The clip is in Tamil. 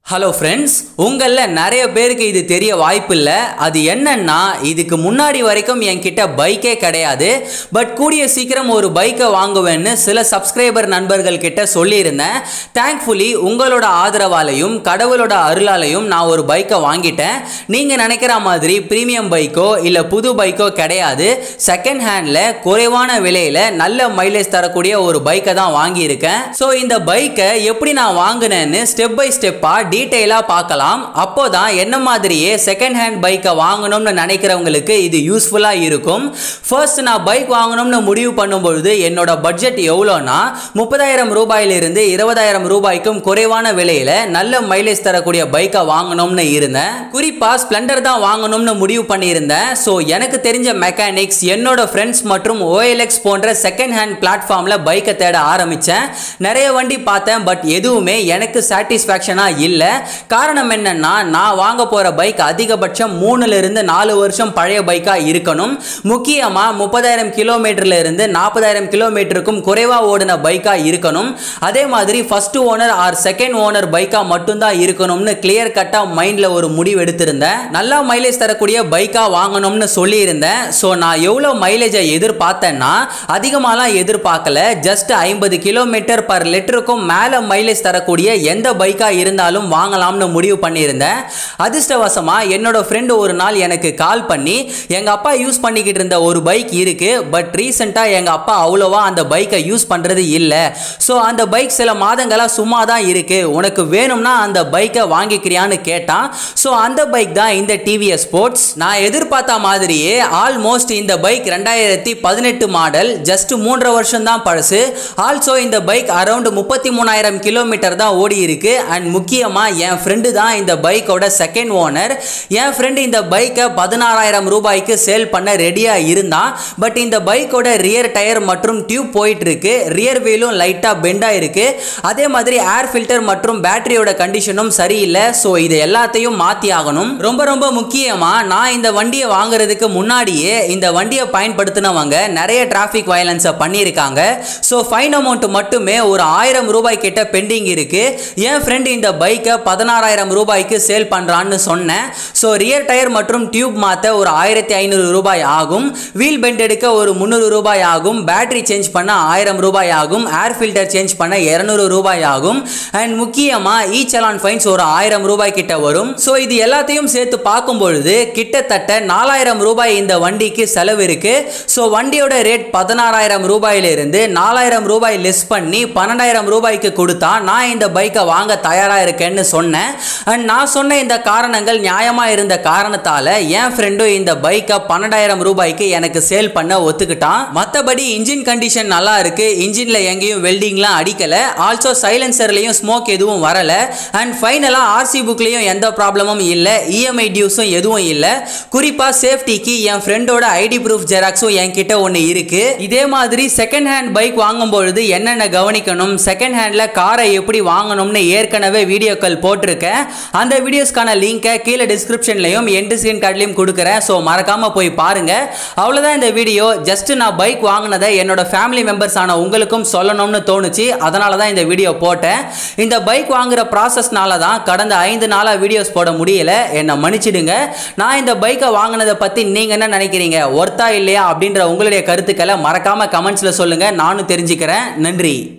ஹலோ ஃப்ரெண்ட்ஸ் உங்களில் நிறைய பேருக்கு இது தெரிய வாய்ப்பில்லை அது என்னன்னா இதுக்கு முன்னாடி வரைக்கும் என்கிட்ட பைக்கே கிடையாது பட் கூடிய சீக்கிரம் ஒரு பைக்கை வாங்குவேன்னு சில சப்ஸ்கிரைபர் நண்பர்கள் கிட்ட சொல்லியிருந்தேன் தேங்க்ஃபுல்லி உங்களோட ஆதரவாலையும் கடவுளோட அருளாலையும் நான் ஒரு பைக்கை வாங்கிட்டேன் நீங்கள் நினைக்கிற மாதிரி ப்ரீமியம் பைக்கோ இல்லை புது பைக்கோ கிடையாது செகண்ட் ஹேண்டில் குறைவான விலையில் நல்ல மைலேஜ் தரக்கூடிய ஒரு பைக்கை தான் வாங்கியிருக்கேன் ஸோ இந்த பைக்கை எப்படி நான் வாங்கினேன்னு ஸ்டெப் பை ஸ்டெப்பாக டீட்டெயிலாக பார்க்கலாம் அப்போ தான் என்ன மாதிரியே செகண்ட் ஹேண்ட் பைக்கை வாங்கணும்னு நினைக்கிறவங்களுக்கு இது யூஸ்ஃபுல்லாக இருக்கும் ஃபர்ஸ்ட் நான் பைக் வாங்கணும்னு முடிவு பண்ணும்பொழுது என்னோட பட்ஜெட் எவ்வளோனா முப்பதாயிரம் ரூபாயிலிருந்து இருபதாயிரம் ரூபாய்க்கும் குறைவான விலையில் நல்ல மைலேஜ் தரக்கூடிய பைக்கை வாங்கணும்னு இருந்தேன் குறிப்பாக ஸ்ப்ளெண்டர் தான் வாங்கணும்னு முடிவு பண்ணியிருந்தேன் ஸோ எனக்கு தெரிஞ்ச மெக்கானிக்ஸ் என்னோட ஃப்ரெண்ட்ஸ் மற்றும் ஓஎல்எக்ஸ் போன்ற செகண்ட் ஹேண்ட் பிளாட்ஃபார்மில் பைக்கை தேட ஆரம்பித்தேன் நிறைய வண்டி பார்த்தேன் பட் எதுவுமே எனக்கு சாட்டிஸ்ஃபேக்ஷனாக இல்லை காரணம் என்னன்னா நான் வாங்க போகிற பைக் அதிகபட்சம் மூணுல இருந்து நாலு வருஷம் பழைய பைக்காக இருக்கணும் முக்கியமாக முப்பதாயிரம் கிலோமீட்டர்ல இருந்து நாற்பதாயிரம் கிலோமீட்டருக்கும் குறைவாக ஓடின பைக்காக இருக்கணும் அதே மாதிரி first owner or second owner பைக்காக மட்டும்தான் இருக்கணும்னு கிளியர் கட்டாக மைண்டில் ஒரு முடிவு எடுத்திருந்தேன் நல்லா மைலேஜ் தரக்கூடிய பைக்காக வாங்கணும்னு சொல்லியிருந்தேன் ஸோ நான் எவ்வளோ மைலேஜை எதிர்பார்த்தேன்னா அதிகமாகலாம் எதிர்பார்க்கல ஜஸ்ட் ஐம்பது கிலோமீட்டர் பர் லிட்டருக்கும் மேலே மைலேஜ் தரக்கூடிய எந்த பைக்காக இருந்தாலும் வாங்கலாம்னு முடிவு பண்ணியிருந்தேன் அதிர்ஷ்டவசமாக என்னோட ஃப்ரெண்டு ஒரு நாள் எனக்கு கால் பண்ணி எங்கள் அப்பா யூஸ் பண்ணிக்கிட்டு இருந்த ஒரு பைக் இருக்குது பட் ரீசெண்டாக எங்கள் அப்பா அவ்வளோவா அந்த பைக்கை யூஸ் பண்ணுறது இல்லை ஸோ அந்த பைக் சில மாதங்களாக சும்மா தான் இருக்குது உனக்கு வேணும்னா அந்த பைக்கை வாங்கிக்கிறியான்னு கேட்டான் ஸோ அந்த பைக் தான் இந்த டிவிஎஸ் ஸ்போர்ட்ஸ் நான் எதிர்பார்த்த மாதிரியே ஆல்மோஸ்ட் இந்த பைக் ரெண்டாயிரத்தி பதினெட்டு மாடல் ஜஸ்ட் மூன்றரை வருஷம் தான் பழசு ஆல்சோ இந்த பைக் அரௌண்ட் முப்பத்தி மூணாயிரம் கிலோமீட்டர் தான் ஓடி இருக்கு அண்ட் முக்கியமாக என் ஃப்ரெண்டு தான் இந்த பைக்கோட செகண்ட் ஓனர் என் ஃப்ரெண்டு இந்த பைக்கை பதினாறாயிரம் ரூபாய்க்கு சேல் பண்ண ரெடியாக இருந்தான் பட் இந்த பைக்கோட ரியர் டயர் மற்றும் டியூப் போயிட்டு இருக்கு ரியர் வீலும் லைட்டாக பெண்டாக இருக்கு அதே மாதிரி ஏர் ஃபில்டர் மற்றும் பேட்டரியோட கண்டிஷனும் சரியில்லை ஸோ இது எல்லாத்தையும் மாற்றி ஆகணும் ரொம்ப ரொம்ப முக்கியமாக நான் இந்த வண்டியை வாங்குறதுக்கு முன்னாடியே இந்த வண்டியை பயன்படுத்தினவங்க நிறைய டிராஃபிக் வயலன்ஸை பண்ணியிருக்காங்க ஸோ ஃபைன் அமௌண்ட் மட்டுமே ஒரு ஆயிரம் ரூபாய் கிட்ட பெண்டிங் இருக்கு என் ஃப்ரெண்ட் இந்த பைக்கை பதினாறாயிரம் ரூபாய்க்கு சேல் பண்ணுறான்னு சொன்னேன் ஸோ ரியர் டயர் மற்றும் டியூப் மாற்ற ஒரு ஆயிரத்தி ஐநூறு ரூபாய் ஆகும் வீல் பெண்ட் எடுக்க ஒரு முந்நூறு ரூபாய் ஆகும் பேட்டரி சேஞ்ச் பண்ண ஆயிரம் ரூபாய் ஆகும் ஏர் ஃபில்டர் சேஞ்ச் பண்ண இரநூறு ரூபாய் ஆகும் அண்ட் முக்கியமாக ஈ சலான் ஃபைன்ஸ் ஒரு ஆயிரம் ரூபாய் கிட்ட வரும் ஸோ இது எல்லாத்தையும் சேர்த்து பார்க்கும் பொழுது கிட்டத்தட்ட நாலாயிரம் ரூபாய் இந்த வண்டிக்கு செலவு இருக்கு ஸோ வண்டியோட ரேட் பதினாறாயிரம் ரூபாயிலிருந்து நாலாயிரம் ரூபாய் லெஸ் பண்ணி பன்னெண்டாயிரம் ரூபாய்க்கு கொடுத்தா நான் இந்த பைக்கை வாங்க தயாராக இருக்கேன்னு சொன்னேன் அண்ட் நான் சொன்ன இந்த காரணங்கள் நியாயமாக இருந்த காரணத்தால் என் ஃப்ரெண்டும் இந்த பைக்கை பன்னெண்டாயிரம் ரூபாய்க்கு எனக்கு சேல் பண்ண ஒத்துக்கிட்டான் மற்றபடி இன்ஜின் கண்டிஷன் நல்லா இருக்கு இன்ஜினில் எங்கேயும் வெல்டிங்லாம் அடிக்கலை ஆல்சோ சைலன்சர்லேயும் ஸ்மோக் எதுவும் வரலை அண்ட் ஃபைனலாக ஆர்சி புக்லேயும் எந்த ப்ராப்ளமும் இல்லை இஎம்ஐ டியூஸும் எதுவும் இல்லை குறிப்பாக சேஃப்டிக்கு என் ஃப்ரெண்டோட ஐடி ப்ரூஃப் ஜெராக்ஸும் என்கிட்ட ஒன்று இருக்கு இதே மாதிரி செகண்ட் ஹேண்ட் பைக் வாங்கும்பொழுது என்னென்ன கவனிக்கணும் செகண்ட் ஹேண்டில் காரை எப்படி வாங்கணும்னு ஏற்கனவே வீடியோக்கள் போட்டிருக்கேன் அந்த வீடியோஸ்க்கான லிங்கை கீழே டிஸ்கிரிப்ஷன்லையும் எண்டு ஸ்க்ரீன் கார்ட்லையும் கொடுக்குறேன் ஸோ மறக்காமல் போய் பாருங்க அவ்வளோதான் இந்த வீடியோ ஜஸ்ட் நான் பைக் வாங்கினதை என்னோட ஃபேமிலி மெம்பர்ஸ் ஆன உங்களுக்கும் சொல்லணும்னு தோணுச்சு அதனால தான் இந்த வீடியோ போட்டேன் இந்த பைக் வாங்குற ப்ராசஸ்னால தான் கடந்த ஐந்து நாளாக வீடியோஸ் போட முடியல என்னை மன்னிச்சிடுங்க நான் இந்த பைக்கை வாங்கினதை பற்றி நீங்கள் என்ன நினைக்கிறீங்க ஒர்த்தா இல்லையா அப்படின்ற உங்களுடைய கருத்துக்களை மறக்காமல் கமெண்ட்ஸில் சொல்லுங்கள் நானும் தெரிஞ்சுக்கிறேன் நன்றி